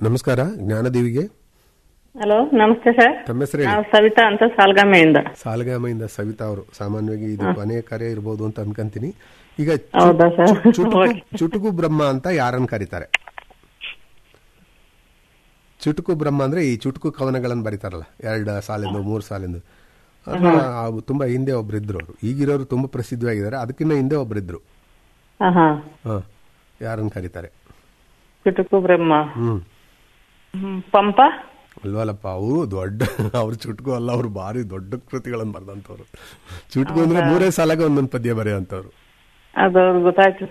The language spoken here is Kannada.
ನಮಸ್ಕಾರ ಜ್ಞಾನದೇವಿಗೆ ಹಲೋ ನಮಸ್ತೆ ಸರ್ ತಮ್ಮ ಹೆಸರು ಹೇಳಿ ನಾವು ಸವಿತಾ ಅಂತ ಸಾಲ್ಗಾಮೆಯಿಂದ ಸಾಲಗಾಮೆಯಿಂದ ಸವಿತಾ ಅವರು ಸಾಮಾನ್ಯವಾಗಿ ಇದು ಕೊನೆಯ ಕಾರ್ಯ ಇರ್ಬೋದು ಅಂತ ಅನ್ಕೊಂತೀನಿ ಈಗ ಚು- ಹೌದಾ ಸರ್ ಚು- ಚುಟುಕು ಚುಟುಕು ಬ್ರಹ್ಮ ಅಂತ ಯಾರನ್ನ ಕರೀತಾರೆ ಚುಟುಕು ಬ್ರಹ್ಮ ಅಂದ್ರೆ ಈ ಚುಟುಕು ಕವನಗಳನ್ನು ಬರೀತಾರಲ್ಲ ಎರಡು ಸಾಲಿಂದು ಮೂರು ಸಾಲಿಂದು ಅದು ಅವು ತುಂಬಾ ಹಿಂದೆ ಒಬ್ರಿದ್ರು ಅವರು ಈಗಿರೋರು ತುಂಬಾ ಪ್ರಸಿದ್ಧವಾಗಿದ್ದಾರೆ ಅದಕ್ಕಿಂತ ಹಿಂದೆ ಒಬ್ರಿದ್ರು ಹಾ ಹಾ ಹ ಯಾರನ್ನ ಕರೀತಾರೆ ಚುಟುಕು ಬ್ರಹ್ಮ ಹ್ಮ್ ಹ್ಮ್, ಪಂಪ ಅಲ್ವಲ್ಲಪ್ಪ ಅವರು ದೊಡ್ಡ ಅವ್ರು ಚುಟುಕು ಅಲ್ಲ ಅವ್ರು ಭಾರಿ ದೊಡ್ಡ ಕೃತಿಗಳನ್ನು ಬರ್ದಂತವ್ರು ಚುಟುಕು ಅಂದ್ರೆ ಮೂರೇ ಸಾಲಾಗ ಒಂದೊಂದು ಪದ್ಯ ಬರೆಯೋಂಥವ್ರು ಅದು ಗೊತ್ತಾಯ್ತು